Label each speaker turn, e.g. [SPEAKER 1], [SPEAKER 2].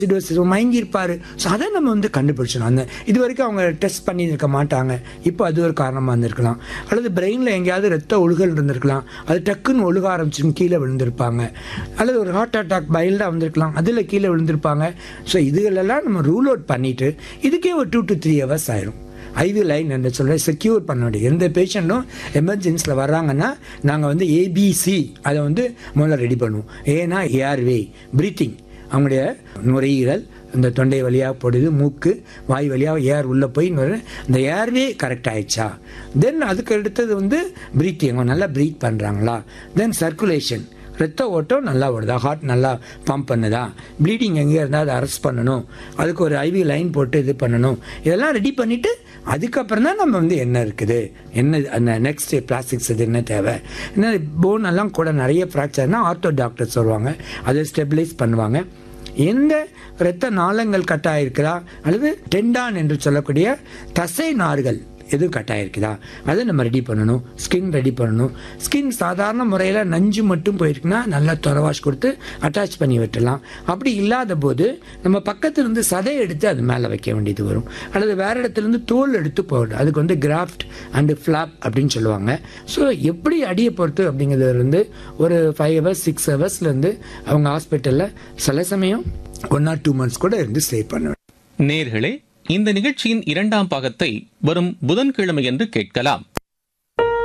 [SPEAKER 1] மயங்கி இருப்பாரு ஸோ அதை நம்ம வந்து கண்டுபிடிச்சணும் அந்த இது வரைக்கும் அவங்க டெஸ்ட் பண்ணி இருக்க மாட்டாங்க இப்போ அது ஒரு காரணமாக இருந்திருக்கலாம் அல்லது பிரெயினில் எங்கேயாவது ரத்த ஒழுகல் இருந்திருக்கலாம் அது டக்குன்னு ஒழுக ஆரம்பிச்சுன்னு கீழே விழுந்திருப்பாங்க அல்லது ஒரு ஹார்ட் அட்டாக் பைல்டாக வந்திருக்கலாம் அதில் கீழே விழுந்திருப்பாங்க ஸோ இதுகளெல்லாம் நம்ம ரூல் அவுட் பண்ணிட்டு இதுக்கே ஒரு டூ டு த்ரீ ஹவர்ஸ் ஆயிரும் ஐவி லைன் என்று சொல்ல செக்யூர் பண்ண வேண்டிய எந்த பேஷண்ட்டும் எமர்ஜென்சியில் வர்றாங்கன்னா நாங்கள் வந்து ஏபிசி அதை வந்து முதல்ல ரெடி பண்ணுவோம் ஏன்னா ஏர்வே பிரீத்திங் அவங்களுடைய நுரையீரல் இந்த தொண்டை வழியாக போடுது மூக்கு வாய் வழியாக ஏர் உள்ளே போய் நுரை- இந்த ஏர்வே கரெக்ட் ஆயிடுச்சா தென் அதுக்கு அடுத்தது வந்து பிரீத்திங் அவங்க நல்லா ப்ரீத் பண்ணுறாங்களா தென் சர்க்குலேஷன் ரத்த ஓட்டம் நல்லா ஓடுதா ஹார்ட் நல்லா பம்ப் பண்ணுதா ப்ளீடிங் எங்கே இருந்தால் அதை அரெஸ்ட் பண்ணணும் அதுக்கு ஒரு ஐவி லைன் போட்டு இது பண்ணணும் இதெல்லாம் ரெடி பண்ணிவிட்டு அதுக்கப்புறம் தான் நம்ம வந்து என்ன இருக்குது என்ன அந்த நெக்ஸ்ட் பிளாஸ்டிக்ஸ் இது என்ன தேவை என்ன போன் எல்லாம் கூட நிறைய ஃப்ராக்சர்னா ஆர்த்தோ டாக்டர்ஸ் வருவாங்க அதை ஸ்டெபிலைஸ் பண்ணுவாங்க எந்த இரத்த நாளங்கள் கட் ஆயிருக்குதா அல்லது டெண்டான் என்று சொல்லக்கூடிய தசை நார்கள் எதுவும் கட் ஆயிருக்குதா அதை நம்ம ரெடி பண்ணணும் ஸ்கின் ரெடி பண்ணணும் ஸ்கின் சாதாரண முறையில் நஞ்சு மட்டும் போயிருக்குன்னா நல்லா தொலைவாஷ் கொடுத்து அட்டாச் பண்ணி விட்டுடலாம் அப்படி இல்லாத போது நம்ம பக்கத்துல இருந்து சதை எடுத்து அது மேலே வைக்க வேண்டியது வரும் அல்லது வேற இடத்துல இருந்து தோல் எடுத்து போடும் அதுக்கு வந்து கிராஃப்ட் அண்டு ஃப்ளாப் அப்படின்னு சொல்லுவாங்க ஸோ எப்படி அடியை பொறுத்து அப்படிங்கிறது வந்து ஒரு ஃபைவ் ஹவர்ஸ் சிக்ஸ் ஹவர்ஸ்லேருந்து அவங்க ஹாஸ்பிட்டலில் சில சமயம் ஒன் ஆர் டூ மந்த்ஸ் கூட இருந்து ஸ்டே பண்ணுவேன்
[SPEAKER 2] நேர்களே இந்த நிகழ்ச்சியின் இரண்டாம் பாகத்தை வரும் புதன்கிழமையன்று கேட்கலாம்